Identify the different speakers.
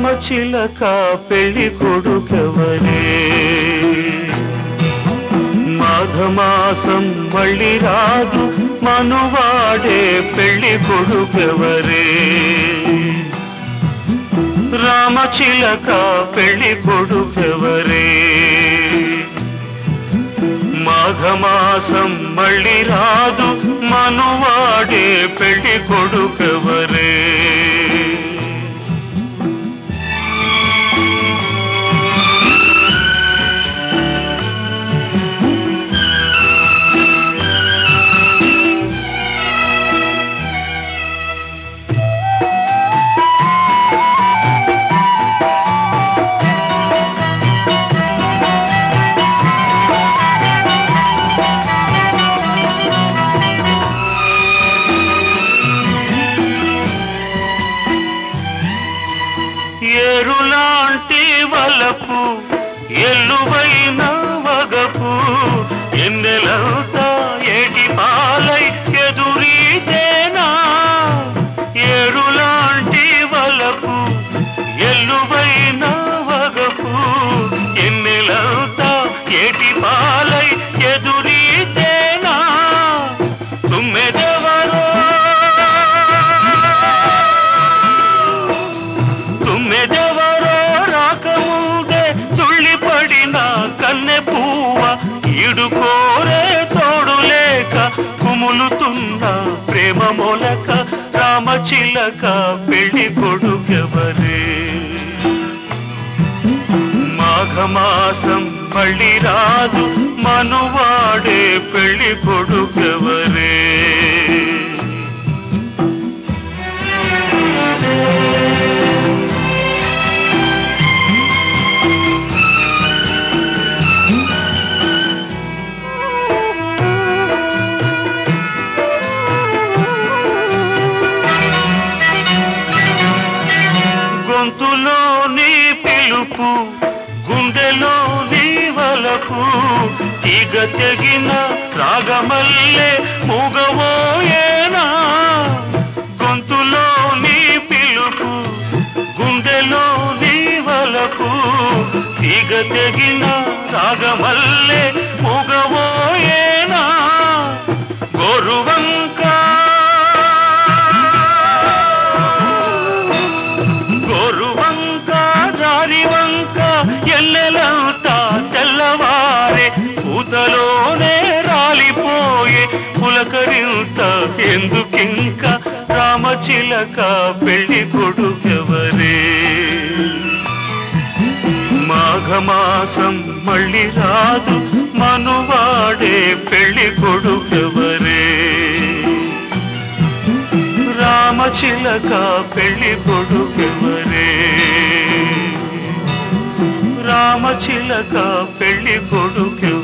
Speaker 1: రామచిలక పెళ్లి కొడుకెవరే మాఘమాసం మళ్ళీ రాదు మనువాడే పెళ్లి కొడుకెవరే రామచిలక పెళ్లి కొడుకెవరే మాఘమాసం మళ్ళీ రాదు మనువాడే పెళ్లి కొడుకెవరే ఏరులాంటి వలపు ఎల్లువైన వగపు ఎన్నెలంతా ఏటి పాలై ఎదురీతేనా ఏరులాంటి వలపు ఎల్లువైన వగపు ఎన్నెలంతా ఏటి పాలై ఎదురీతేనా తుమ్మెదెవరో తుమ్మెదెవరో రాకముందే తుళ్ళిపడిన కన్నె పువ్వ ఈడుకోరే తోడు లేక కుములుతున్న ప్రేమ మొలక రామచిలక పెళ్లి కొడుకెవరే మాఘమాసం మళ్ళీ రాదు మనువాడే పెళ్లి కొడుకెవరే గొంతులో నీ పిలుపు గుండెలో నీ వలపు ఇగ తెగిన రాగమల్లే మూగవోయేనా గొంతులో నీ పిలుపు గుండెలో నీ వలపు ఇగ తెగిన రాగమల్లే మూగవోయేనా గోరువంక గోరువంక జారివంక ఎల్లెలంతా తెల్లవారే పూతలోనే రాలిపోయే పులకరింత ఎందుకింక రామచిలక పెళ్లి కొడుకెవరే మాఘమాసం మళ్ళీ రాదు మనువాడే పెళ్లి కొడుకెవరే రామచిలక పెళ్లి కొడుకెవరే రామచిలక పెళ్లి కొడుకెవరే